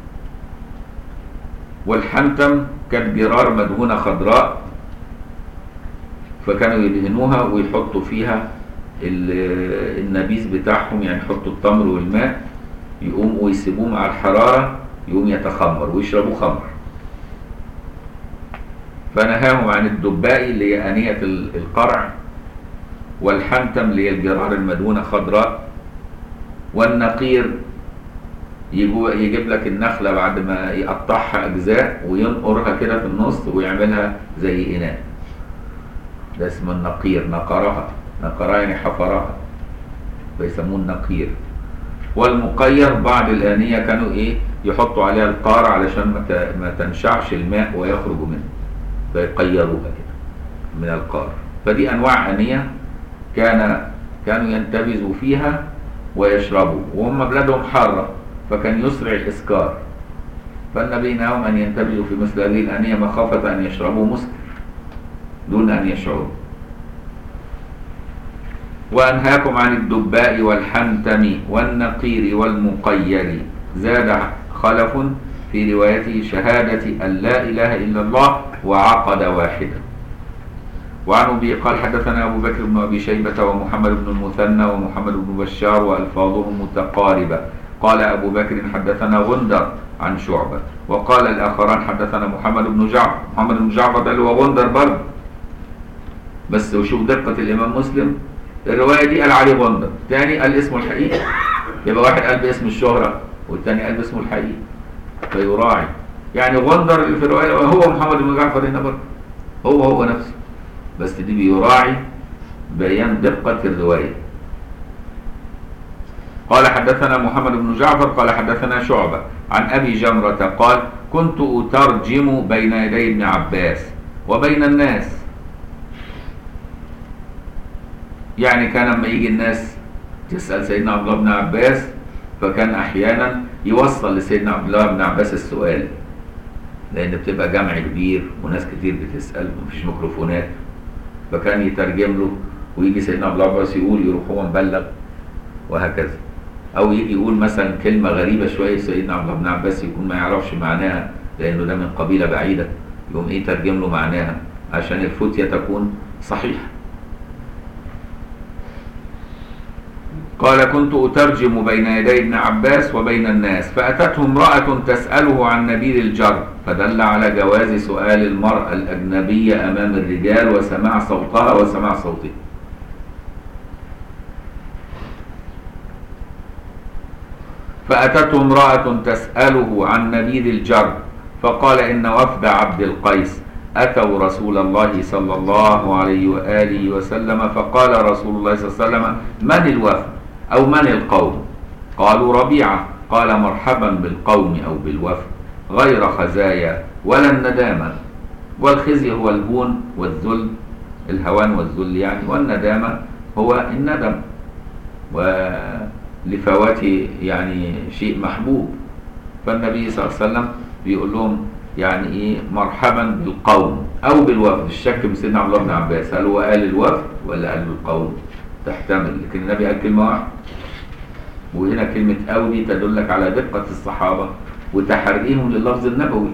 S1: والحنتم كانت جرار مدهونة خضراء فكانوا يدهنوها ويحطوا فيها النبيذ بتاعهم يعني يحطوا التمر والماء يقوم ويسيبوه مع الحرارة يقوم يتخمر ويشربوا خمر فنهاهم عن الدباء اللي هي آنية ال- القرع والحنتم اللي هي الجرار المدهونة خضراء والنقير يجو- يجيب لك النخلة بعد ما يقطعها أجزاء وينقرها كده في النص ويعملها زي إناء ده اسمه النقير نقرها نقرها يعني حفرها فيسموه النقير والمقير بعض الآنية كانوا إيه يحطوا عليها القار علشان ما ت- ما تنشعش الماء ويخرج منه فيقيروها كده من القار فدي أنواع آنية كان كانوا ينتبذوا فيها ويشربوا وهم بلادهم حارة فكان يسرع الإسكار فالنبي نهاهم أن ينتبذوا في مثل هذه الآنية مخافة أن يشربوا مسكر دون أن يشعروا وأنهاكم عن الدباء والحنتم والنقير والمقير زاد خلف في روايته شهادة أن لا إله إلا الله وعقد واحدا وعن أبي قال حدثنا أبو بكر بن أبي شيبة ومحمد بن المثنى ومحمد بن بشار وألفاظهم متقاربة قال أبو بكر حدثنا غندر عن شعبة وقال الآخران حدثنا محمد بن جعفر محمد بن جعفر ده اللي هو غندر برضه بس وشوف دقة الإمام مسلم الرواية دي قال عليه غندر تاني قال اسمه الحقيقي يبقى واحد قال باسم الشهرة والتاني قال باسمه الحقيقي فيراعي يعني غندر اللي في الرواية هو محمد بن جعفر هنا برضه هو هو نفسه بس دي بيراعي بيان دقة الرواية قال حدثنا محمد بن جعفر قال حدثنا شعبة عن أبي جمرة قال كنت أترجم بين يدي ابن عباس وبين الناس يعني كان لما يجي الناس تسأل سيدنا عبد الله بن عباس فكان أحيانا يوصل لسيدنا عبد الله بن عباس السؤال لأن بتبقى جمع كبير وناس كتير بتسأل ومفيش ميكروفونات فكان يترجم له ويجي سيدنا عبد الله بن عباس يقول يروح هو مبلغ وهكذا او يجي يقول مثلا كلمه غريبه شويه سيدنا عبد الله بن عباس يكون ما يعرفش معناها لانه ده من قبيله بعيده يقوم ايه ترجم له معناها عشان الفتيه تكون صحيحه قال كنت أترجم بين يدي ابن عباس وبين الناس فأتته امرأة تسأله عن نبيذ الجر فدل على جواز سؤال المرأة الأجنبية أمام الرجال وسماع صوتها وسماع صوته فأتته امرأة تسأله عن نبيذ الجر فقال إن وفد عبد القيس أتوا رسول الله صلى الله عليه وآله وسلم فقال رسول الله صلى الله عليه وسلم من الوفد أو من القوم قالوا ربيعة قال مرحبا بالقوم أو بالوفد غير خزايا ولا الندامة والخزي هو الهون والذل الهوان والذل يعني والندامة هو الندم ولفوات يعني شيء محبوب فالنبي صلى الله عليه وسلم بيقول لهم يعني ايه مرحبا بالقوم او بالوفد الشك من سيدنا عبد الله بن عباس هل هو قال الوفد ولا قال القوم تحتمل لكن النبي قال كلمه واحده وهنا كلمه او دي تدلك على دقه الصحابه وتحريهم لللفظ النبوي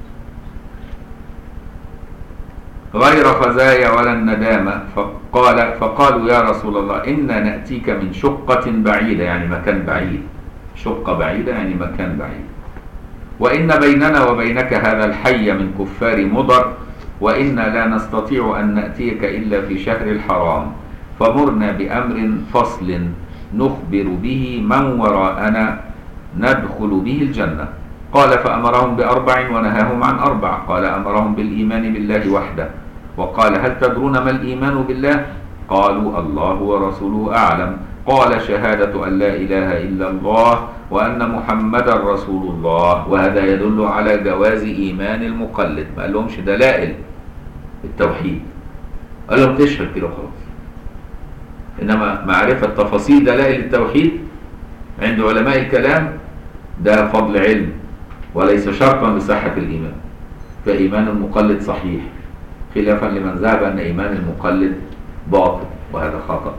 S1: غير خزايا ولا الندامة فقال فقالوا يا رسول الله إنا نأتيك من شقة بعيدة يعني مكان بعيد شقة بعيدة يعني مكان بعيد وإن بيننا وبينك هذا الحي من كفار مضر وإنا لا نستطيع أن نأتيك إلا في شهر الحرام فمرنا بأمر فصل نخبر به من وراءنا ندخل به الجنة قال فأمرهم بأربع ونهاهم عن أربع قال أمرهم بالإيمان بالله وحده وقال هل تدرون ما الإيمان بالله قالوا الله ورسوله أعلم قال شهادة أن لا إله إلا الله وأن محمدا رسول الله وهذا يدل على جواز إيمان المقلد ما قالهمش دلائل التوحيد قال لهم تشهد كده خلاص إنما معرفة تفاصيل دلائل التوحيد عند علماء الكلام ده فضل علم وليس شرطا لصحة الإيمان فإيمان المقلد صحيح خلافا لمن ذهب أن إيمان المقلد باطل وهذا خطأ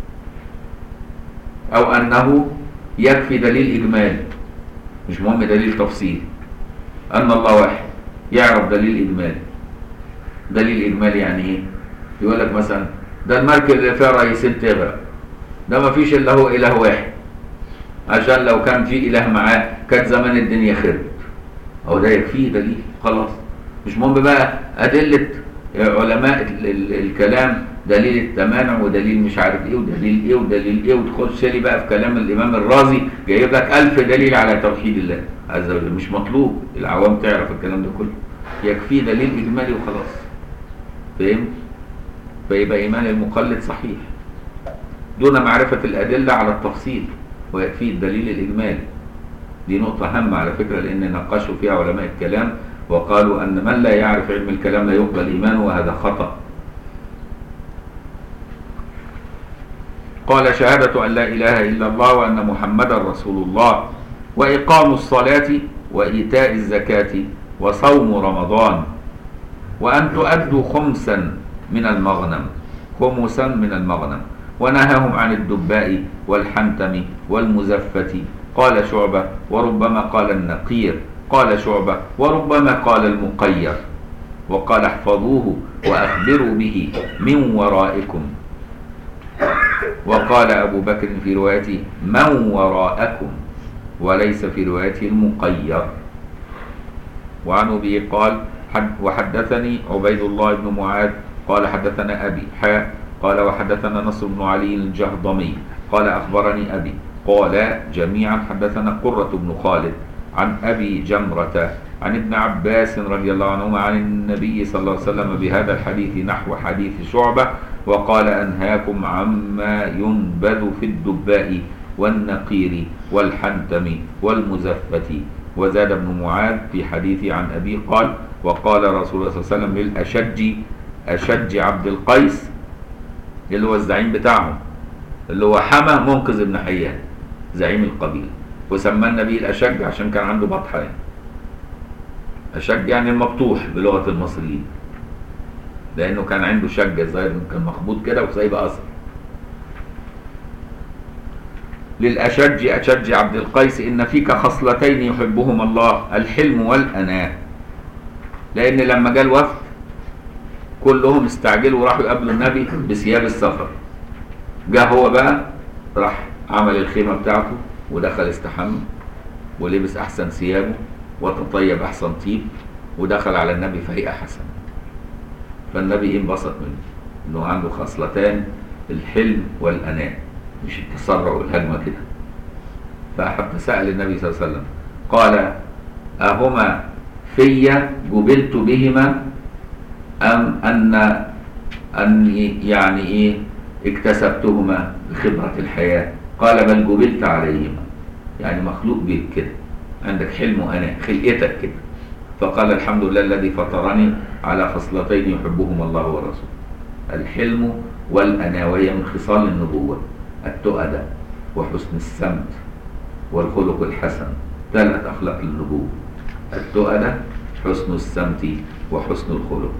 S1: أو أنه يكفي دليل إجمالي مش مهم دليل تفصيل أن الله واحد يعرف دليل إجمالي دليل إجمالي يعني إيه؟ يقول لك مثلا ده المركب اللي فيها رئيسين تغرق ده ما فيش إلا هو إله واحد عشان لو كان في إله معاه كانت زمان الدنيا خربت أو ده يكفيه دليل خلاص مش مهم بقى ادله علماء ال- ال- الكلام دليل التمانع ودليل مش عارف ايه ودليل ايه ودليل ايه وتخش لي بقى في كلام الامام الرازي جايب لك ألف دليل على توحيد الله عز وجل مش مطلوب العوام تعرف الكلام ده كله يكفي دليل اجمالي وخلاص فاهم فيبقى ايمان المقلد صحيح دون معرفة الأدلة على التفصيل ويكفي الدليل الإجمالي دي نقطة هامة على فكرة لأن ناقشوا فيها علماء الكلام وقالوا أن من لا يعرف علم الكلام لا يقبل إيمانه وهذا خطأ قال شهادة أن لا إله إلا الله وأن محمدا رسول الله وإقام الصلاة وإيتاء الزكاة وصوم رمضان وأن تؤدوا خمسا من المغنم خمسا من المغنم ونهاهم عن الدباء والحنتم والمزفة قال شعبة وربما قال النقير قال شعبة وربما قال المقير وقال احفظوه وأخبروا به من ورائكم وقال أبو بكر في روايته من وراءكم وليس في روايته المقير وعن أبي قال حد وحدثني عبيد الله بن معاذ قال حدثنا أبي حاء قال وحدثنا نصر بن علي الجهضمي قال أخبرني أبي قال جميعا حدثنا قرة بن خالد عن أبي جمرة عن ابن عباس رضي الله عنهما عن النبي صلى الله عليه وسلم بهذا الحديث نحو حديث شعبة وقال أنهاكم عما ينبذ في الدباء والنقير والحنتم والمزفة وزاد ابن معاذ في حديثه عن أبي قال وقال رسول الله صلى الله عليه وسلم للأشج أشج عبد القيس اللي هو الزعيم بتاعهم اللي هو حمى منقذ ابن حيان زعيم القبيلة وسماه النبي الأشج عشان كان عنده بطحة يعني أشج يعني المبطوح بلغة المصريين لأنه كان عنده شجة ظاهر كان مخبوط كده وسايب أثر للأشج أشج عبد القيس إن فيك خصلتين يحبهما الله الحلم والأناة لأن لما جاء الوفد كلهم استعجلوا وراحوا يقابلوا النبي بثياب السفر جاء هو بقى راح عمل الخيمة بتاعته ودخل استحمى ولبس أحسن ثيابه وتطيب أحسن طيب ودخل على النبي في هيئة حسنة فالنبي انبسط منه انه عنده خصلتان الحلم والاناة مش التسرع والهجمة كده فحتى سأل النبي صلى الله عليه وسلم قال أهما في جبلت بهما أم أن أن يعني إيه اكتسبتهما بخبرة الحياة قال بل جبلت عليهما يعني مخلوق بيك كده عندك حلم وأناة خلقتك كده فقال الحمد لله الذي فطرني على خصلتين يحبهما الله ورسوله الحلم والأنا وهي من خصال النبوة التؤدة وحسن السمت والخلق الحسن ثلاث أخلاق النبوة التؤدة حسن السمت وحسن الخلق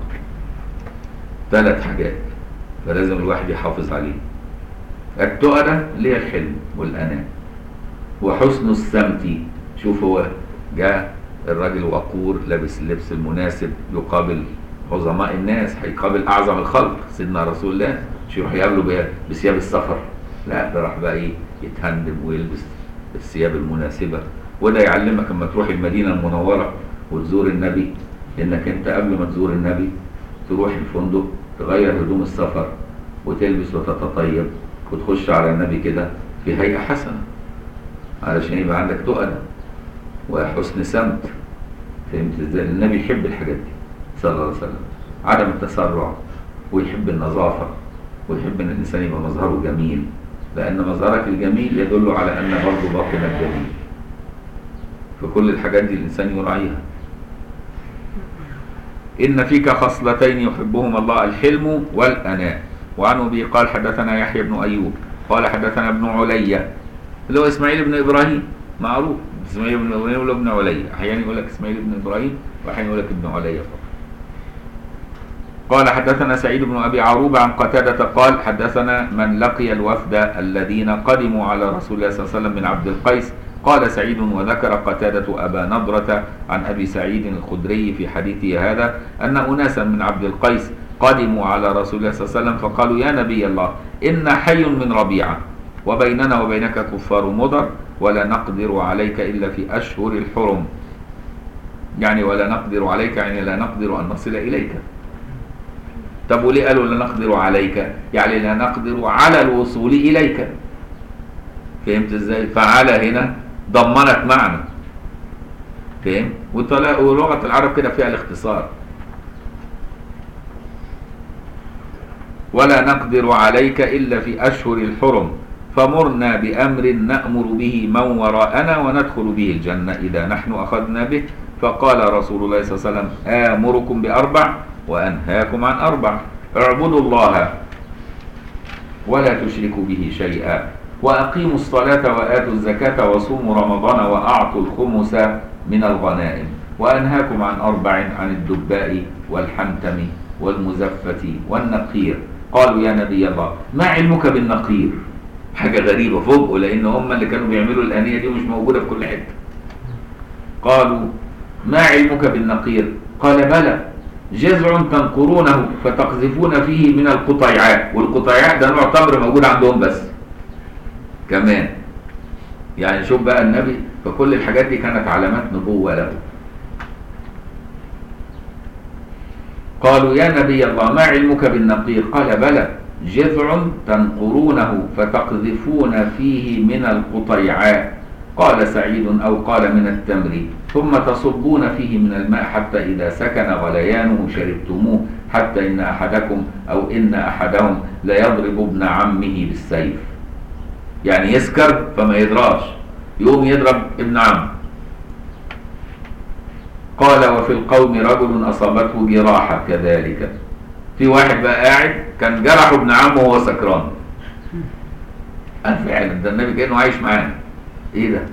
S1: ثلاث حاجات فلازم الواحد يحافظ عليه التؤدة اللي هي الحلم والأنا وحسن السمت شوف هو جاء الراجل وقور لابس اللبس المناسب يقابل عظماء الناس هيقابل اعظم الخلق سيدنا رسول الله مش يروح يقابله ب- بثياب السفر لا ده راح بقى ايه يتهندم ويلبس الثياب المناسبه وده يعلمك لما تروح المدينه المنوره وتزور النبي انك انت قبل ما تزور النبي تروح الفندق تغير هدوم السفر وتلبس وتتطيب وتخش على النبي كده في هيئه حسنه علشان يبقى عندك تؤدة وحسن سمت فهمت ازاي النبي يحب الحاجات دي صلى الله عليه وسلم عدم التسرع ويحب النظافة ويحب ان الانسان يبقى مظهره جميل لان مظهرك الجميل يدل على ان برضه باطنك جميل فكل الحاجات دي الانسان يراعيها إن فيك خصلتين يحبهما الله الحلم والأناء وعن أبي قال حدثنا يحيى بن أيوب قال حدثنا ابن عليا اللي هو إسماعيل بن إبراهيم معروف إسماعيل بن إبراهيم ولا ابن عليا أحيانا يقول لك إسماعيل بن إبراهيم وأحيانا يقول لك ابن عليا فقط قال حدثنا سعيد بن أبي عروبة عن قتادة قال حدثنا من لقي الوفد الذين قدموا على رسول الله صلى الله عليه وسلم من عبد القيس قال سعيد وذكر قتادة أبا نضرة عن أبي سعيد الخدري في حديثه هذا أن أناسا من عبد القيس قدموا على رسول الله صلى الله عليه وسلم فقالوا يا نبي الله إن حي من ربيعة وبيننا وبينك كفار مضر ولا نقدر عليك إلا في أشهر الحرم يعني ولا نقدر عليك يعني لا نقدر أن نصل إليك طب وليه قالوا لا نقدر عليك يعني لا نقدر على الوصول إليك فهمت ازاي فعلى هنا ضمنت معنى فهم وطلا- ولغة العرب كده فيها الاختصار ولا نقدر عليك إلا في أشهر الحرم فمرنا بأمر نأمر به من وراءنا وندخل به الجنة إذا نحن أخذنا به فقال رسول الله صلى الله عليه وسلم آمركم بأربع وأنهاكم عن أربع اعبدوا الله ولا تشركوا به شيئا وأقيموا الصلاة وآتوا الزكاة وصوموا رمضان وأعطوا الخمس من الغنائم وأنهاكم عن أربع عن الدباء والحنتم والمزفة والنقير قالوا يا نبي الله ما علمك بالنقير حاجة غريبة فوقه لأن هم اللي كانوا بيعملوا الآنية دي مش موجودة في كل حتة قالوا ما علمك بالنقير قال بلى جذع تنقرونه فتقذفون فيه من القطيعات والقطيعات ده نوع تمر موجود عندهم بس كمان يعني شوف بقى النبي فكل الحاجات دي كانت علامات نبوة له قالوا يا نبي الله ما علمك بالنقير قال بلى جذع تنقرونه فتقذفون فيه من القطيعات قال سعيد أو قال من التمر ثم تصبون فيه من الماء حتى إذا سكن غليانه شربتموه حتى إن أحدكم أو إن أحدهم ليضرب ابن عمه بالسيف يعني يسكر فما يدراش يقوم يضرب ابن عم قال وفي القوم رجل أصابته جراحة كذلك في واحد بقى قاعد كان جرح ابن عمه وهو سكران قال فعلا ده النبي كأنه عايش معانا ايه ده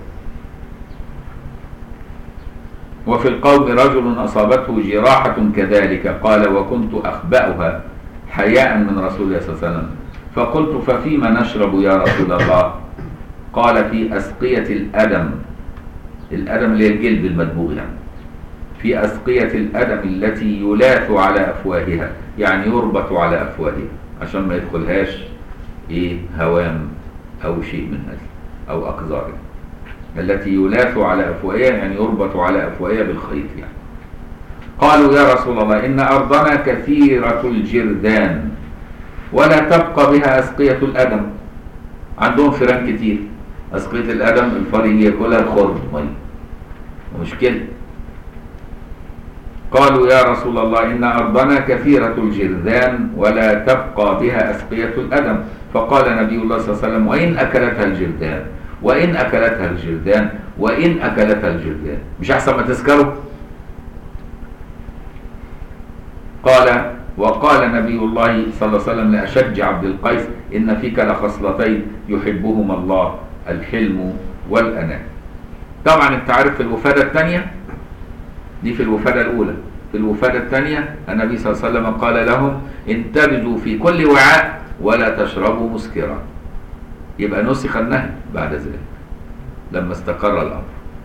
S1: وفي القوم رجل أصابته جراحة كذلك قال وكنت أخبأها حياء من رسول الله صلى الله عليه وسلم فقلت ففيما نشرب يا رسول الله قال في أسقية الأدم الأدم اللي هي الجلد المدبوغ يعني في أسقية الأدم التي يلاث على أفواهها يعني يربط على أفواهها عشان ما يدخلهاش إيه هوام أو شيء من هذا أو أقذار التي يلاث على أفواهها يعني يربط على أفواهها بالخيط يعني قالوا يا رسول الله إن أرضنا كثيرة الجردان ولا تبقى بها أسقية الأدم عندهم فيران كتير أسقية الأدم الفري ياكلها الخرم مية مشكلة قالوا يا رسول الله إن أرضنا كثيرة الجرذان ولا تبقى بها أسقية الأدم فقال نبي الله صلى الله عليه وسلم وإن أكلتها الجرذان وإن أكلتها الجرذان وإن أكلتها الجرذان مش أحسن ما تسكروا قال وقال نبي الله صلى الله عليه وسلم لأشج عبد القيس إن فيك لخصلتين يحبهما الله الحلم والأناة طبعا انت عارف في الوفادة الثانية دي في الوفادة الأولى في الوفادة الثانية النبي صلى الله عليه وسلم قال لهم انتبذوا في كل وعاء ولا تشربوا مسكرا يبقى نسخ النهي بعد ذلك لما استقر الأمر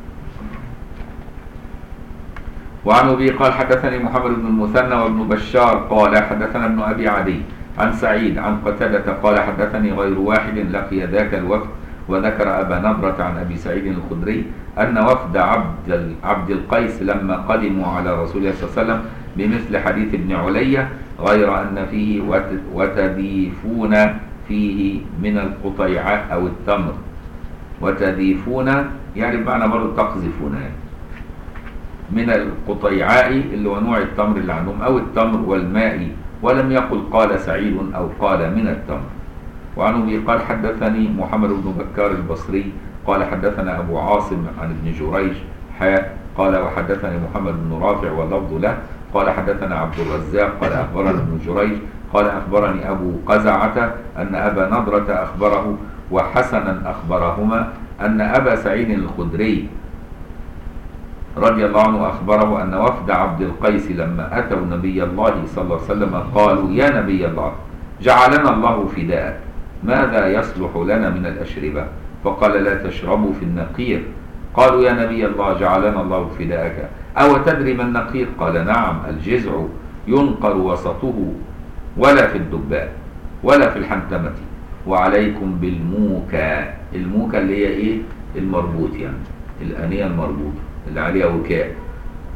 S1: وعن أبي قال حدثني محمد بن المثنى وابن بشار قال حدثنا ابن أبي عدي عن سعيد عن قتادة قال حدثني غير واحد لقي ذاك الوفد وذكر أبا نضرة عن أبي سعيد الخدري أن وفد عبد عبد القيس لما قدموا على رسول الله صلى الله عليه وسلم بمثل حديث ابن علية غير أن فيه وت- وتذيفون فيه من القطيعاء أو التمر وتذيفون يعني بمعنى برضه تقذفون يعني من القطيعاء اللي هو نوع التمر اللي عندهم أو التمر والماء ولم يقل قال سعيد أو قال من التمر وعن أبي قال حدثني محمد بن بكار البصري قال حدثنا أبو عاصم عن ابن جريج حاء قال وحدثني محمد بن رافع واللفظ له قال حدثنا عبد الرزاق قال أخبرنا ابن جريج قال أخبرني أبو قزعة أن أبا نضرة أخبره وحسنا أخبرهما أن أبا سعيد الخدري رضي الله عنه أخبره أن وفد عبد القيس لما أتوا نبي الله صلى الله عليه وسلم قالوا يا نبي الله جعلنا الله فداءك ماذا يصلح لنا من الأشربة فقال لا تشربوا في النقير قالوا يا نبي الله جعلنا الله فداءك أو تدري ما النقير قال نعم الجزع ينقر وسطه ولا في الدباء ولا في الحنتمة وعليكم بالموكى الموكى اللي هي ايه المربوط يعني الأنية المربوطة اللي عليها وكاء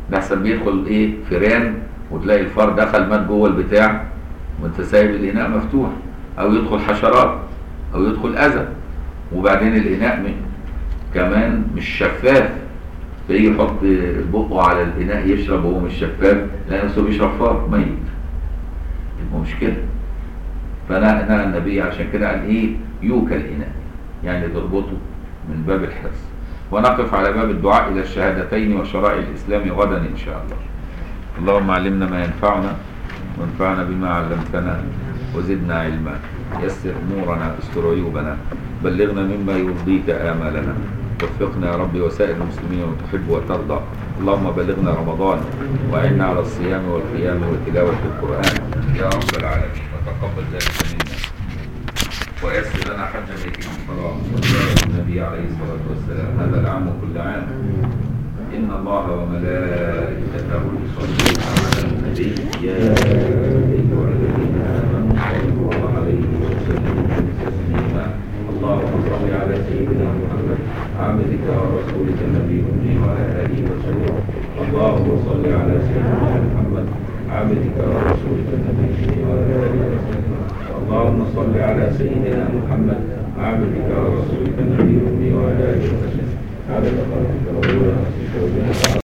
S1: ده احسن بيدخل ايه فيران وتلاقي الفار دخل مات جوه البتاع وانت سايب الاناء مفتوح او يدخل حشرات او يدخل اذى وبعدين الاناء م- كمان مش شفاف فيجي يحط بقه على الاناء يشرب وهو مش شفاف لا نفسه بيشرب فار ميت يبقى مشكله فنهى نهى النبي عشان كده قال ايه يوكل الاناء يعني تربطه من باب الحرص ونقف على باب الدعاء الى الشهادتين وشرائع الاسلام غدا ان شاء الله اللهم علمنا ما ينفعنا وانفعنا بما علمتنا وزدنا علما يسر امورنا استر عيوبنا بلغنا مما يرضيك امالنا وفقنا يا رب وسائر المسلمين وتحب وترضى اللهم بلغنا رمضان واعنا على الصيام والقيام وتلاوه القران يا رب العالمين وتقبل ذلك منا ويسر لنا حج بيتك الحرام وزيارة النبي عليه الصلاة والسلام هذا العام كل عام إن الله وملائكته يصلون على النبي يا أيها الذين آمنوا صلوا عليه وسلموا تسليما اللهم صل على سيدنا محمد عبدك ورسولك النبي الأمي وعلى آله وسلم اللهم صل على سيدنا محمد عبدك ورسولك النبي الأمي وعلى آله وسلم اللهم صل على سيدنا محمد عبدك ورسولك النبي الأمي وعلى آله وسلم عدد خلقك ورسولك